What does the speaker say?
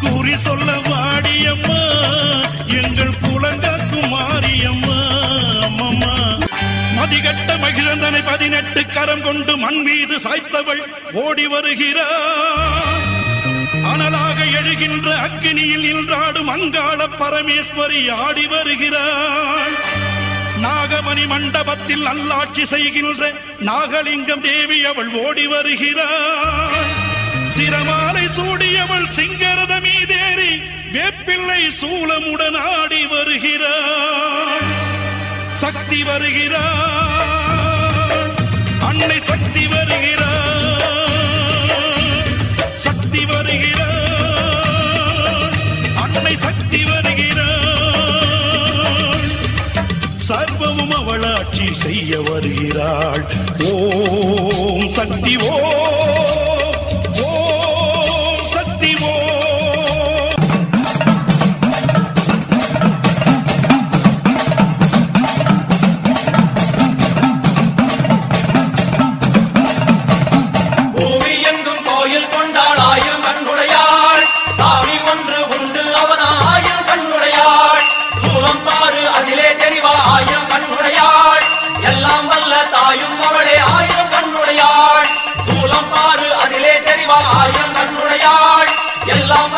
குறி சொல்ல வாடியம்மா எங்கள் குலங்காக்கும் மாரியம்மா அம்மம்மா மதிகட்ட மகிழந்தனை பதினெட்டு கரம் கொண்டு மண் மீது சாய்த்தவள் ஓடி வருகிறார் அனலாக எழுகின்ற அக்கினியில் நின்றாடும் அங்காள பரமேஸ்வரி ஆடி வருகிறாள் நாகமணி மண்டபத்தில் நல்லாட்சி செய்கின்ற நாகலிங்கம் தேவி அவள் ஓடி வருகிறாள் சிரமாலை சூடியவள் சிங்கரத மீதேறி வேப்பிள்ளை சூலமுடன் ஆடி வருகிறாள் சக்தி வருகிறாள் அன்னை சக்தி வருகிறாள் சக்தி வருகிறாள் அன்னை சக்தி வருகிறாள் சர்வமும் அவளாட்சி செய்ய வருகிறாள் ஓம் சக்தி ஓம் ஓம் சக்தி ஓம் பூமி எங்கும் கோயில் கொண்டாள் ஆயிரம் கண்ணுடையாள் சாமி ஒன்று உண்டு அவனா ஆயிரம் கண்ணுடையாள் சூலம் பாரு அதிலே தெரிவா ஆயிரம் கண்ணுடையாள் எல்லாம் வல்ல தாயும் அவளே ஆயிரம் கண்ணுடையாள் சூலம் பாரு அதிலே தெரிவா ஆயிரம் கண்ணுடையாள் எல்லாம்